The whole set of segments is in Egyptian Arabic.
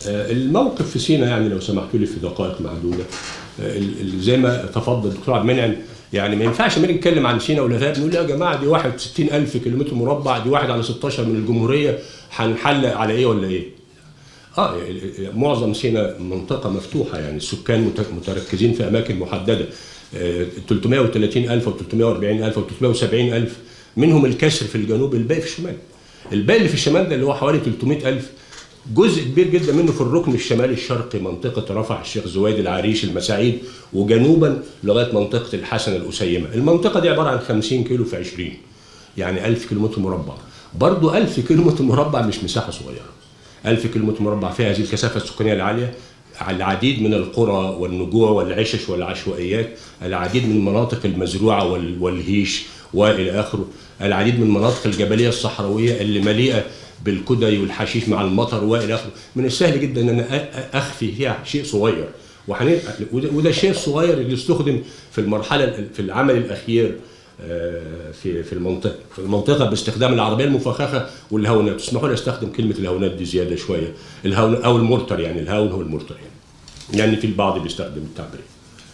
آه، الموقف في سينا يعني لو سمحتوا لي في دقائق معدوده آه، ال- ال- زي ما تفضل الدكتور عبد المنعم يعني ما ينفعش لما نيجي نتكلم عن سينا والارهاب نقول يا جماعه دي 61000 كيلومتر مربع دي واحد على 16 من الجمهوريه هنحلق على ايه ولا ايه؟ اه يعني معظم سينا منطقه مفتوحه يعني السكان مت- متركزين في اماكن محدده آه، 330000 او 340000 او 370000 منهم الكسر في الجنوب الباقي في الشمال الباقي اللي في الشمال ده اللي هو حوالي 300000 جزء كبير جدا منه في الركن الشمالي الشرقي منطقة رفح الشيخ زويد العريش المساعيد وجنوبا لغاية منطقة الحسن الأسيمة المنطقة دي عبارة عن 50 كيلو في 20 يعني 1000 كيلومتر مربع برضو 1000 كيلومتر مربع مش مساحة صغيرة 1000 كيلومتر مربع فيها هذه الكثافة السكانية العالية على العديد من القرى والنجوع والعشش والعشوائيات العديد من المناطق المزروعة وال- والهيش والى اخره العديد من المناطق الجبليه الصحراويه اللي مليئه بالكدي والحشيش مع المطر والى اخره من السهل جدا ان انا أ- أ- اخفي فيها شيء صغير وحن... وده, وده الشيء الصغير اللي استخدم في المرحله ال- في العمل الاخير آه، في في المنطقه في المنطقه باستخدام العربيه المفخخه والهونات تسمحوا لي استخدم كلمه الهونات دي زياده شويه الهون او المرتر يعني الهون هو المرتر يعني يعني في البعض بيستخدم التعبير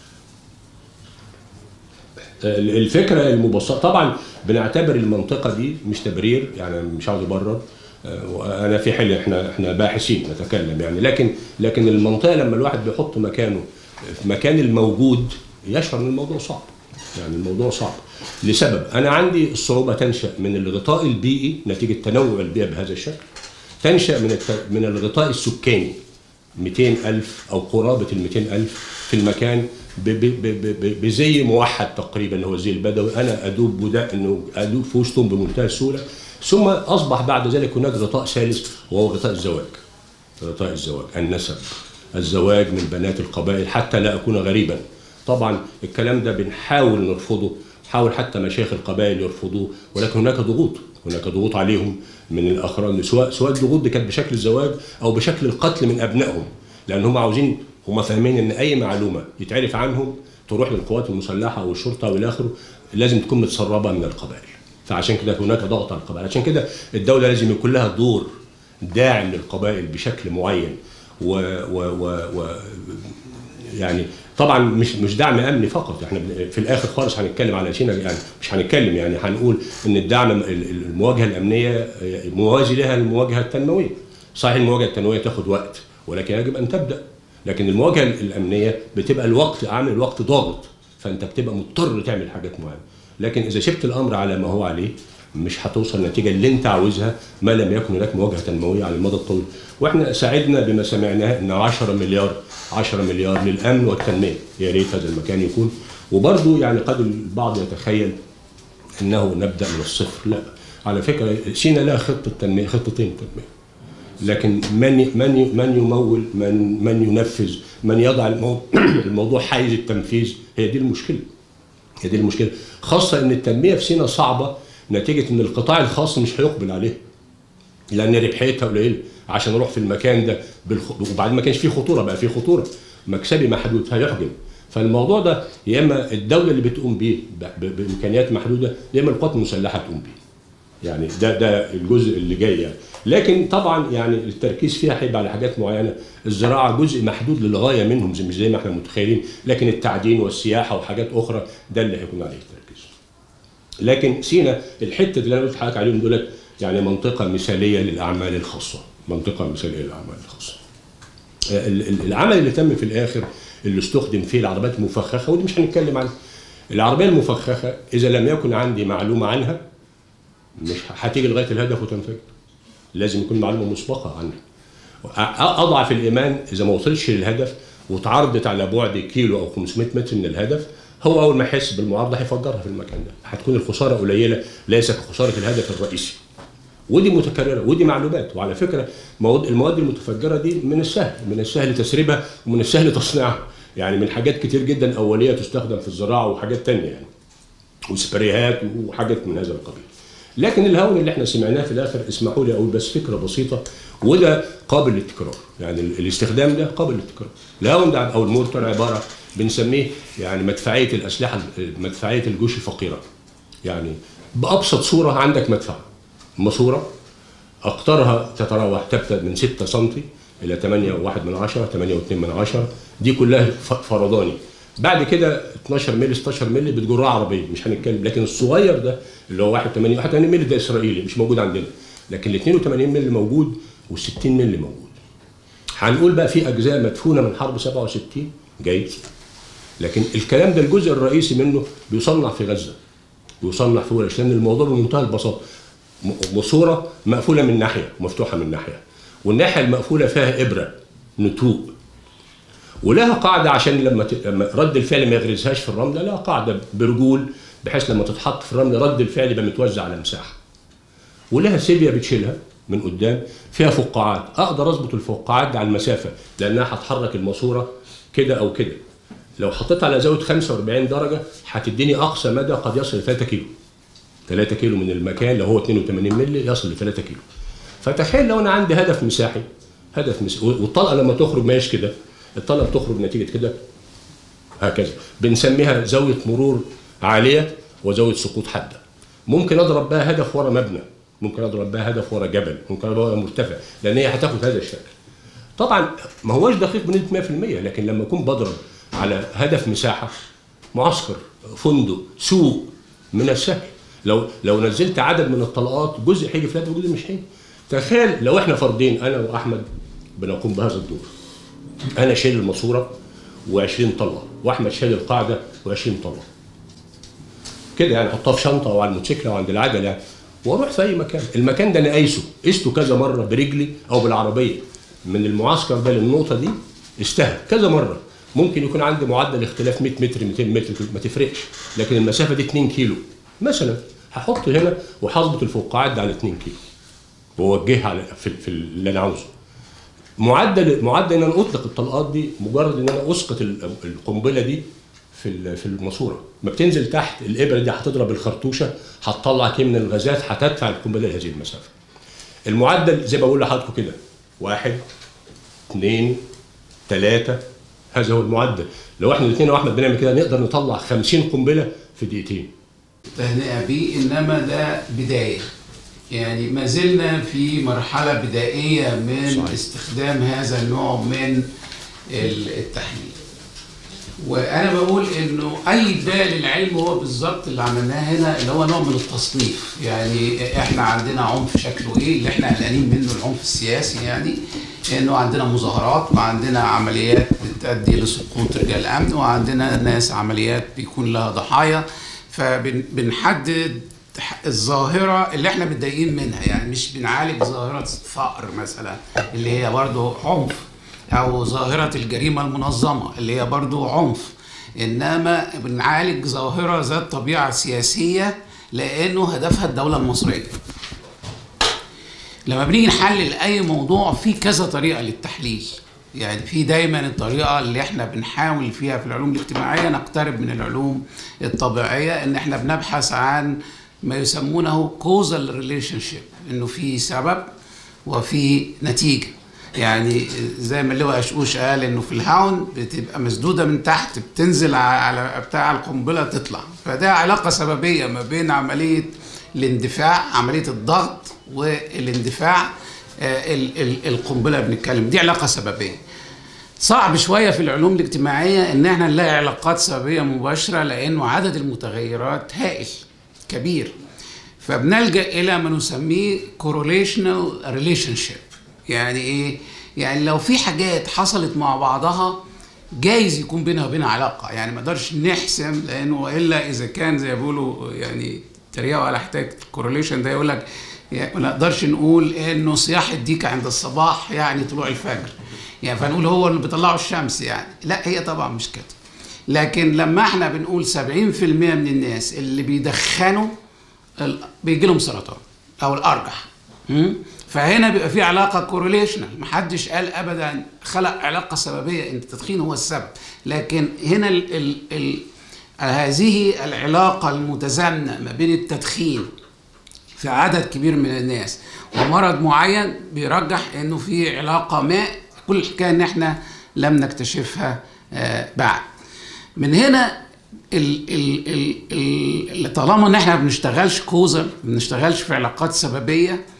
الفكره المبسطه طبعا بنعتبر المنطقه دي مش تبرير يعني مش عاوز ابرر آه، وانا في حل احنا احنا باحثين نتكلم يعني لكن لكن المنطقه لما الواحد بيحط مكانه في مكان الموجود يشعر ان الموضوع صعب يعني الموضوع صعب لسبب انا عندي الصعوبه تنشا من الغطاء البيئي نتيجه تنوع البيئه بهذا الشكل تنشا من الت... من الغطاء السكاني 200 ألف أو قرابة ال 200 ألف في المكان ب- ب- ب- ب- بزي موحد تقريبا هو الزي البدوي أنا أدوب بدا إنه أدوب في وسطهم بمنتهى السهولة ثم أصبح بعد ذلك هناك غطاء ثالث وهو غطاء الزواج غطاء الزواج النسب الزواج من بنات القبائل حتى لا أكون غريبا طبعا الكلام ده بنحاول نرفضه حاول حتى مشايخ القبائل يرفضوه ولكن هناك ضغوط هناك ضغوط عليهم من الاخران سواء سواء الضغوط دي كانت بشكل الزواج او بشكل القتل من ابنائهم لان هم عاوزين هم فاهمين ان اي معلومه يتعرف عنهم تروح للقوات المسلحه والشرطه والى اخره لازم تكون متسربه من القبائل فعشان كده هناك ضغط على القبائل عشان كده الدوله لازم يكون لها دور داعم للقبائل بشكل معين و, و, و, و يعني طبعا مش مش دعم امني فقط احنا بن- في الاخر خالص هنتكلم على سينا يعني مش هنتكلم يعني هنقول ان الدعم ال- ال- المواجهه الامنيه موازي لها المواجهه التنمويه صحيح المواجهه التنمويه تاخد وقت ولكن يجب ان تبدا لكن المواجهه الامنيه بتبقى الوقت عامل الوقت ضاغط فانت بتبقى مضطر تعمل حاجات معينه لكن اذا سبت الامر على ما هو عليه مش هتوصل النتيجه اللي انت عاوزها ما لم يكن هناك مواجهه تنمويه على المدى الطويل واحنا ساعدنا بما سمعناه ان 10 مليار 10 مليار للامن والتنميه يا ريت هذا المكان يكون وبرضه يعني قد البعض يتخيل انه نبدا من الصفر لا على فكره سينا لها خطه تنميه خطتين تنميه لكن من من من يمول من من ينفذ من يضع الموضوع, الموضوع حيز التنفيذ هي دي المشكله هي دي المشكله خاصه ان التنميه في سينا صعبه نتيجه ان القطاع الخاص مش هيقبل عليها لان ربحيتها قليله عشان اروح في المكان ده بالخ... وبعدين ما كانش فيه خطوره بقى فيه خطوره مكسبي محدود هيحجم فالموضوع ده يا اما الدوله اللي بتقوم بيه ب... ب... بامكانيات محدوده يا اما القوات المسلحه تقوم بيه يعني ده ده الجزء اللي جاي يعني لكن طبعا يعني التركيز فيها هيبقى على حاجات معينه الزراعه جزء محدود للغايه منهم زي مش زي ما احنا متخيلين لكن التعدين والسياحه وحاجات اخرى ده اللي هيكون عليه التركيز لكن سينا الحته اللي انا قلت لحضرتك عليهم دولت يعني منطقه مثاليه للاعمال الخاصه منطقه مثاليه للاعمال الخاصه ال- ال- العمل اللي تم في الاخر اللي استخدم فيه العربيات المفخخه ودي مش هنتكلم عنها العربيه المفخخه اذا لم يكن عندي معلومه عنها مش هتيجي لغايه الهدف وتنفجر لازم يكون معلومه مسبقه عنها أ- اضعف الايمان اذا ما وصلش للهدف وتعرضت على بعد كيلو او 500 متر من الهدف هو اول ما يحس بالمعارضه هيفجرها في المكان ده هتكون الخساره قليله ليس كخساره الهدف الرئيسي ودي متكرره ودي معلومات وعلى فكره مواد المواد المتفجره دي من السهل من السهل تسريبها ومن السهل تصنيعها يعني من حاجات كتير جدا اوليه تستخدم في الزراعه وحاجات تانية يعني وسبريهات وحاجات من هذا القبيل لكن الهون اللي احنا سمعناه في الاخر اسمحوا لي اقول بس فكره بسيطه وده قابل للتكرار يعني ال- الاستخدام ده قابل للتكرار الهون ده او المورتر عباره بنسميه يعني مدفعيه الاسلحه مدفعيه الجيوش الفقيره يعني بابسط صوره عندك مدفع ماسوره اقطارها تتراوح تبدا من 6 سم الى 8 و1 من 10 8 و2 من 10 دي كلها ف- فرداني بعد كده 12 مللي 16 مللي بتجرها عربيه مش هنتكلم لكن الصغير ده اللي هو 81 81 مللي ده اسرائيلي مش موجود عندنا لكن ال 82 مللي موجود وال60 مللي موجود هنقول بقى في اجزاء مدفونه من حرب 67 جيد لكن الكلام ده الجزء الرئيسي منه بيصنع في غزه بيصنع في ورش لان الموضوع بمنتهى البساطه م- ماسوره مقفوله من ناحيه ومفتوحه من ناحيه والناحيه المقفوله فيها ابره نتوء ولها قاعده عشان لما ت... لما رد الفعل ما يغرزهاش في الرمله لها قاعده برجول بحيث لما تتحط في الرمل رد الفعل يبقى متوزع على مساحه ولها سيبيا بتشيلها من قدام فيها فقاعات اقدر اظبط الفقاعات دي على المسافه لانها هتحرك الماسوره كده او كده لو حطيتها على زاويه 45 درجه هتديني اقصى مدى قد يصل ل 3 كيلو 3 كيلو من المكان لو هو 82 مللي يصل ل 3 كيلو فتخيل لو انا عندي هدف مساحي هدف مساحي والطلقه لما تخرج ما هيش كده الطلقه بتخرج نتيجه كده هكذا بنسميها زاويه مرور عاليه وزاويه سقوط حاده ممكن اضرب بها هدف ورا مبنى ممكن اضرب بها هدف ورا جبل ممكن اضرب ورا مرتفع لان هي هتاخد هذا الشكل طبعا ما هوش دقيق بنسبه 100% لكن لما اكون بضرب على هدف مساحه معسكر فندق سوق من السهل لو لو نزلت عدد من الطلقات جزء هيجي في الهدف وجزء مش هيجي تخيل لو احنا فردين انا واحمد بنقوم بهذا الدور انا شايل الماسوره و20 طلقه واحمد شايل القاعده و20 طلقه كده يعني احطها في شنطه او على الموتوسيكل او عند العجله يعني واروح في اي مكان المكان ده انا قايسه قسته كذا مره برجلي او بالعربيه من المعسكر ده للنقطه دي استهى كذا مره ممكن يكون عندي معدل اختلاف 100 متر 200 متر ما تفرقش لكن المسافه دي 2 كيلو مثلا هحط هنا وهظبط الفقاعات ده على 2 كيلو واوجهها على في, في اللي انا عاوزه معدل معدل ان انا اطلق الطلقات دي مجرد ان انا اسقط ال- القنبله دي في ال- في الماسوره ما بتنزل تحت الابره دي هتضرب الخرطوشه هتطلع كم من الغازات هتدفع القنبله لهذه المسافه المعدل زي ما بقول لحضراتكم كده واحد اثنين ثلاثة هذا هو المعدل لو احنا الاثنين واحمد بنعمل كده نقدر نطلع 50 قنبله في دقيقتين تهنئة بيه إنما ده بداية يعني ما زلنا في مرحلة بدائية من صحيح. صحيح. استخدام هذا النوع من ال- التحليل وأنا بقول إنه أي ده للعلم هو بالظبط اللي عملناه هنا اللي هو نوع من التصنيف يعني إحنا عندنا عنف شكله إيه اللي إحنا قلقانين منه العنف السياسي يعني إنه عندنا مظاهرات وعندنا عمليات بتؤدي لسقوط رجال أمن وعندنا ناس عمليات بيكون لها ضحايا فبنحدد الظاهرة اللي احنا متضايقين منها يعني مش بنعالج ظاهرة فقر مثلا اللي هي برضو عنف أو ظاهرة الجريمة المنظمة اللي هي برضو عنف إنما بنعالج ظاهرة ذات طبيعة سياسية لأنه هدفها الدولة المصرية لما بنيجي نحلل اي موضوع في كذا طريقه للتحليل يعني في دايما الطريقه اللي احنا بنحاول فيها في العلوم الاجتماعيه نقترب من العلوم الطبيعيه ان احنا بنبحث عن ما يسمونه causal relationship انه في سبب وفي نتيجه يعني زي ما اللواء اشقوش قال انه في الهاون بتبقى مسدوده من تحت بتنزل على بتاع القنبله تطلع فده علاقه سببيه ما بين عمليه الاندفاع عمليه الضغط والاندفاع آه، ال- ال- القنبله بنتكلم دي علاقه سببيه صعب شويه في العلوم الاجتماعيه ان احنا نلاقي علاقات سببيه مباشره لانه عدد المتغيرات هائل كبير فبنلجا الى ما نسميه correlational relationship يعني ايه يعني لو في حاجات حصلت مع بعضها جايز يكون بينها وبين علاقه يعني ما نقدرش نحسم لانه الا اذا كان زي ما بيقولوا يعني تريقوا على حكايه الكورليشن ده يقول لك يعني ما نقدرش نقول انه صياح الديك عند الصباح يعني طلوع الفجر يعني فنقول هو اللي بيطلعه الشمس يعني لا هي طبعا مش كده لكن لما احنا بنقول 70% من الناس اللي بيدخنوا ال- بيجي لهم سرطان او الارجح م? فهنا بيبقى في علاقه كورليشنال محدش قال ابدا خلق علاقه سببيه ان التدخين هو السبب لكن هنا ال ال ال هذه العلاقه المتزامنه ما بين التدخين في عدد كبير من الناس ومرض معين بيرجح انه في علاقه ما كل الحكايه ان احنا لم نكتشفها آه، بعد من هنا ال ال ال ال طالما ان احنا ما بنشتغلش كوزل ما بنشتغلش في علاقات سببيه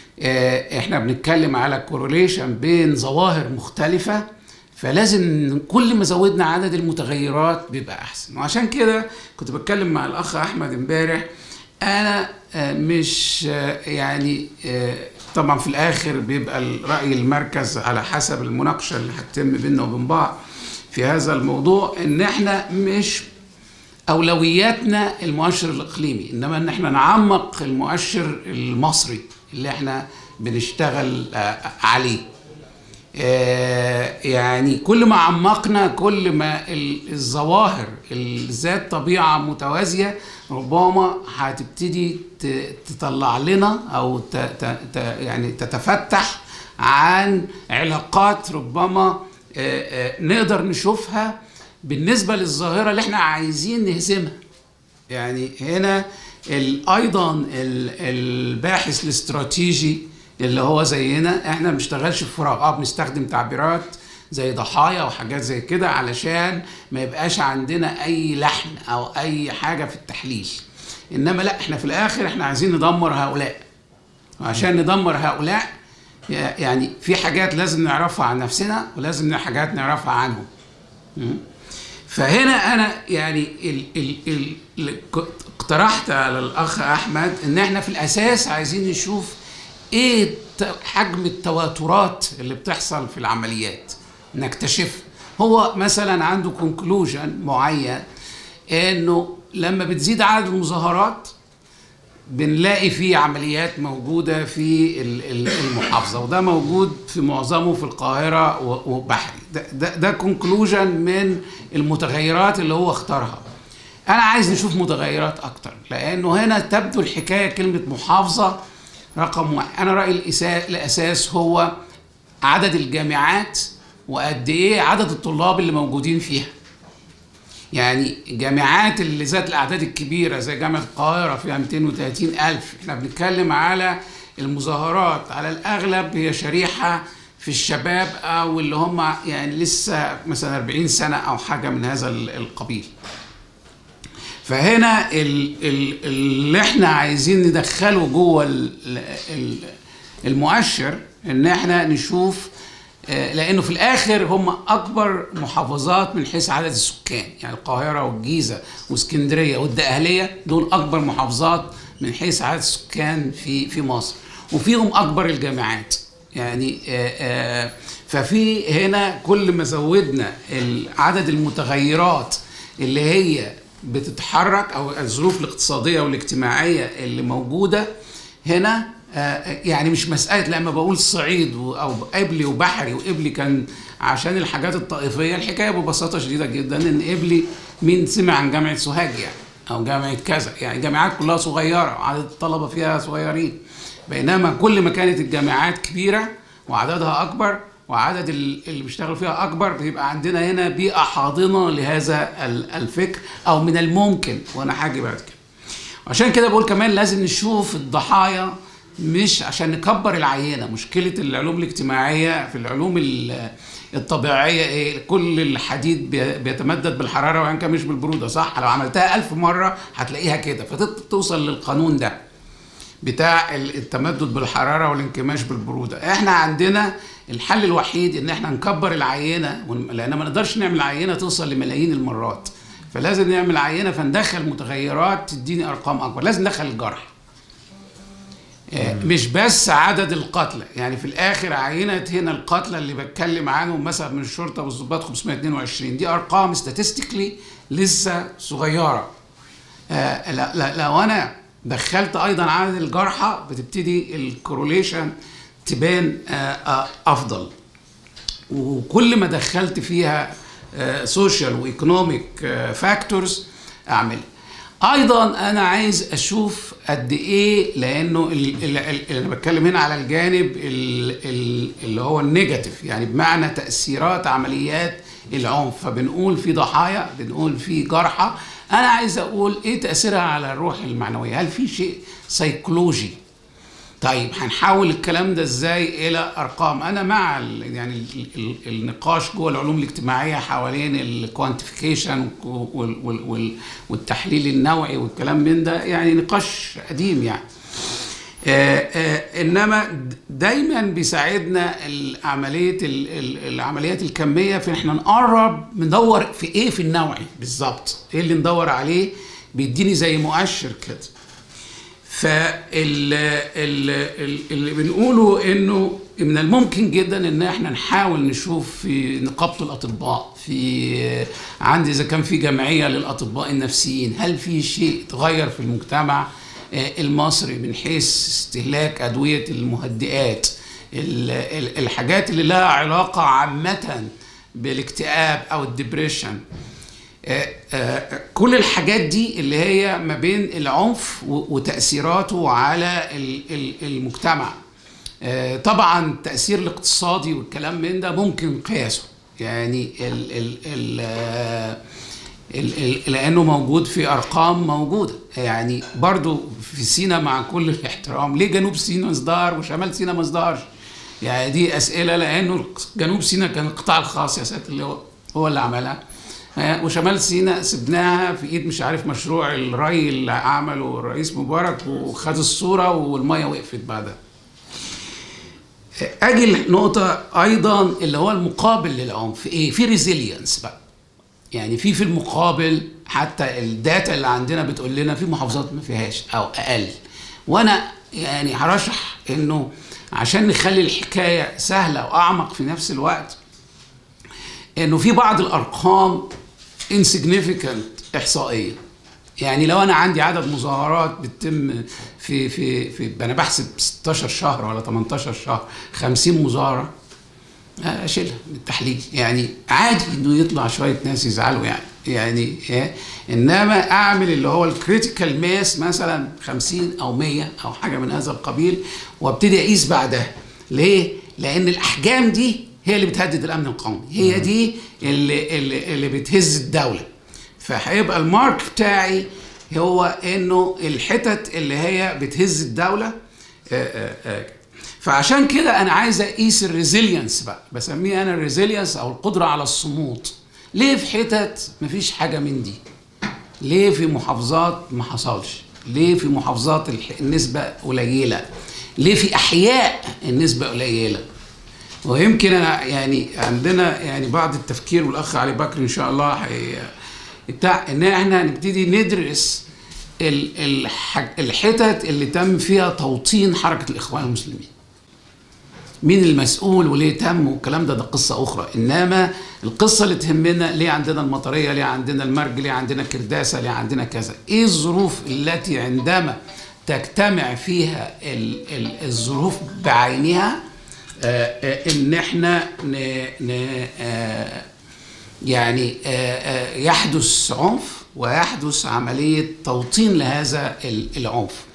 آه، احنا بنتكلم على كوروليشن بين ظواهر مختلفة فلازم كل ما زودنا عدد المتغيرات بيبقى احسن وعشان كده كنت بتكلم مع الاخ احمد امبارح انا آه، مش آه، يعني آه، طبعا في الاخر بيبقى راي المركز على حسب المناقشه اللي هتتم بيننا وبين بعض في هذا الموضوع ان احنا مش اولوياتنا المؤشر الاقليمي انما ان احنا نعمق المؤشر المصري اللي احنا بنشتغل آه، عليه آه، يعني كل ما عمقنا كل ما ال- الظواهر اللي ذات طبيعة متوازية ربما هتبتدي ت- تطلع لنا أو ت- ت- ت- يعني تتفتح عن علاقات ربما آه، آه، نقدر نشوفها بالنسبة للظاهرة اللي احنا عايزين نهزمها يعني هنا ال- ايضا ال- الباحث الاستراتيجي اللي هو زينا احنا ما بنشتغلش في فراغ اه بنستخدم تعبيرات زي ضحايا وحاجات زي كده علشان ما يبقاش عندنا اي لحن او اي حاجه في التحليل انما لا احنا في الاخر احنا عايزين ندمر هؤلاء وعشان ندمر هؤلاء يعني في حاجات لازم نعرفها عن نفسنا ولازم حاجات نعرفها عنهم م? فهنا انا يعني ال ال ال ال اقترحت على الاخ احمد ان احنا في الاساس عايزين نشوف ايه ت- حجم التواترات اللي بتحصل في العمليات نكتشف هو مثلا عنده كونكلوجن معين انه لما بتزيد عدد المظاهرات بنلاقي في عمليات موجودة في ال- ال- المحافظة وده موجود في معظمه في القاهرة و- وبحري ده, ده, ده كونكلوجن من المتغيرات اللي هو اختارها أنا عايز نشوف متغيرات أكتر لأنه هنا تبدو الحكاية كلمة محافظة رقم واحد أنا رأيي الإسا- الأساس هو عدد الجامعات وقد إيه عدد الطلاب اللي موجودين فيها يعني الجامعات اللي ذات الاعداد الكبيره زي جامعه القاهره فيها 230 الف احنا بنتكلم على المظاهرات على الاغلب هي شريحه في الشباب او اللي هم يعني لسه مثلا 40 سنه او حاجه من هذا ال- القبيل فهنا ال- ال- اللي احنا عايزين ندخله جوه ال- ال- المؤشر ان احنا نشوف آه، لانه في الاخر هم اكبر محافظات من حيث عدد السكان يعني القاهره والجيزه واسكندريه والدقهليه دول اكبر محافظات من حيث عدد السكان في في مصر وفيهم اكبر الجامعات يعني آه، آه، ففي هنا كل ما زودنا عدد المتغيرات اللي هي بتتحرك او الظروف الاقتصاديه والاجتماعيه اللي موجوده هنا آه، يعني مش مساله لما بقول صعيد و- او قبلي وبحري وقبلي كان عشان الحاجات الطائفيه الحكايه ببساطه شديده جدا ان قبلي مين سمع عن جامعه سوهاج يعني او جامعه كذا يعني جامعات كلها صغيره وعدد الطلبه فيها صغيرين بينما كل ما كانت الجامعات كبيره وعددها اكبر وعدد ال- اللي بيشتغلوا فيها اكبر بيبقى عندنا هنا بيئه حاضنه لهذا ال- الفكر او من الممكن وانا هاجي بعد كده عشان كده بقول كمان لازم نشوف الضحايا مش عشان نكبر العينه مشكله العلوم الاجتماعيه في العلوم ال- الطبيعيه ايه كل الحديد بي- بيتمدد بالحراره وان كان مش بالبروده صح لو عملتها ألف مره هتلاقيها كده فتوصل للقانون ده بتاع ال- التمدد بالحراره والانكماش بالبروده احنا عندنا الحل الوحيد ان احنا نكبر العينه ون- لان ما نقدرش نعمل عينه توصل لملايين المرات فلازم نعمل عينه فندخل متغيرات تديني ارقام اكبر لازم ندخل الجرح آه، مش بس عدد القتلى يعني في الاخر عينه هنا القتلى اللي بتكلم عنهم مثلا من الشرطه والضباط 522 دي ارقام statistically لسه صغيره آه، لا لا لو انا دخلت ايضا عدد الجرحى بتبتدي الكوروليشن تبان آه، آه، افضل وكل ما دخلت فيها سوشيال وايكونوميك فاكتورز اعمل ايضا انا عايز اشوف قد ايه لانه ال- ال- ال- اللي انا بتكلم هنا على الجانب ال- ال- اللي هو النيجاتيف يعني بمعنى تاثيرات عمليات العنف فبنقول في ضحايا بنقول في جرحى انا عايز اقول ايه تاثيرها على الروح المعنويه هل في شيء سيكولوجي طيب هنحول الكلام ده ازاي الى ارقام انا مع ال يعني ال ال النقاش جوه العلوم الاجتماعيه حوالين الكوانتيفيكيشن والتحليل النوعي والكلام من ده يعني نقاش قديم يعني آه، آه، انما د- دايما بيساعدنا عمليه العمليات الكميه في احنا نقرب ندور في ايه في النوعي بالظبط ايه اللي ندور عليه بيديني زي مؤشر كده فاللي بنقوله انه من الممكن جدا ان احنا نحاول نشوف في نقابه الاطباء في عندي اذا كان في جمعيه للاطباء النفسيين هل في شيء تغير في المجتمع آه، المصري من حيث استهلاك ادويه المهدئات ال- ال- الحاجات اللي لها علاقه عامه بالاكتئاب او الدبريشن آه، آه، كل الحاجات دي اللي هي ما بين العنف و- وتأثيراته على ال- ال- المجتمع آه، طبعا التأثير الاقتصادي والكلام من ده ممكن قياسه يعني ال ال ال آه، ال- ال- لانه موجود في ارقام موجوده يعني برضو في سينا مع كل الاحترام ليه جنوب سينا ازدهر وشمال سينا ما ازدهرش يعني دي اسئله لانه جنوب سينا كان القطاع الخاص يا ساتر اللي هو هو اللي عملها آه، وشمال سينا سبناها في ايد مش عارف مشروع الري اللي عمله الرئيس مبارك وخد الصوره والميه وقفت بعدها اجي لنقطه ايضا اللي هو المقابل للعنف ايه في ريزيلينس بقى يعني في في المقابل حتى الداتا اللي عندنا بتقول لنا في محافظات ما فيهاش او اقل وانا يعني هرشح انه عشان نخلي الحكايه سهله واعمق في نفس الوقت انه في بعض الارقام insignificant احصائيه يعني لو انا عندي عدد مظاهرات بتتم في في في انا بحسب 16 شهر ولا 18 شهر 50 مظاهره اشيلها من التحليل يعني عادي انه يطلع شويه ناس يزعلوا يعني يعني إيه؟ انما اعمل اللي هو الكريتيكال ماس مثلا 50 او 100 او حاجه من هذا القبيل وابتدي اقيس بعدها ليه؟ لان الاحجام دي هي اللي بتهدد الامن القومي هي دي اللي اللي, اللي بتهز الدوله فهيبقى المارك بتاعي هو انه الحتت اللي هي بتهز الدوله آه، آه، آه، فعشان كده انا عايز اقيس الريزيلينس بقى بسميه انا الريزيلينس او القدره على الصمود ليه في حتت مفيش حاجه من دي ليه في محافظات ما حصلش ليه في محافظات الح- النسبه قليله ليه في احياء النسبه قليله ويمكن انا يعني عندنا يعني بعض التفكير والاخ علي بكر ان شاء الله حي بتاع ان احنا نبتدي ندرس ال- الح- الحتت اللي تم فيها توطين حركه الاخوان المسلمين مين المسؤول وليه تم والكلام ده ده قصة أخرى إنما القصة اللي تهمنا ليه عندنا المطرية ليه عندنا المرج ليه عندنا كرداسة ليه عندنا كذا إيه الظروف التي عندما تجتمع فيها ال- ال- الظروف بعينها آه، آه، إن إحنا ن ن آه، يعني آه، آه، يحدث عنف ويحدث عملية توطين لهذا ال- العنف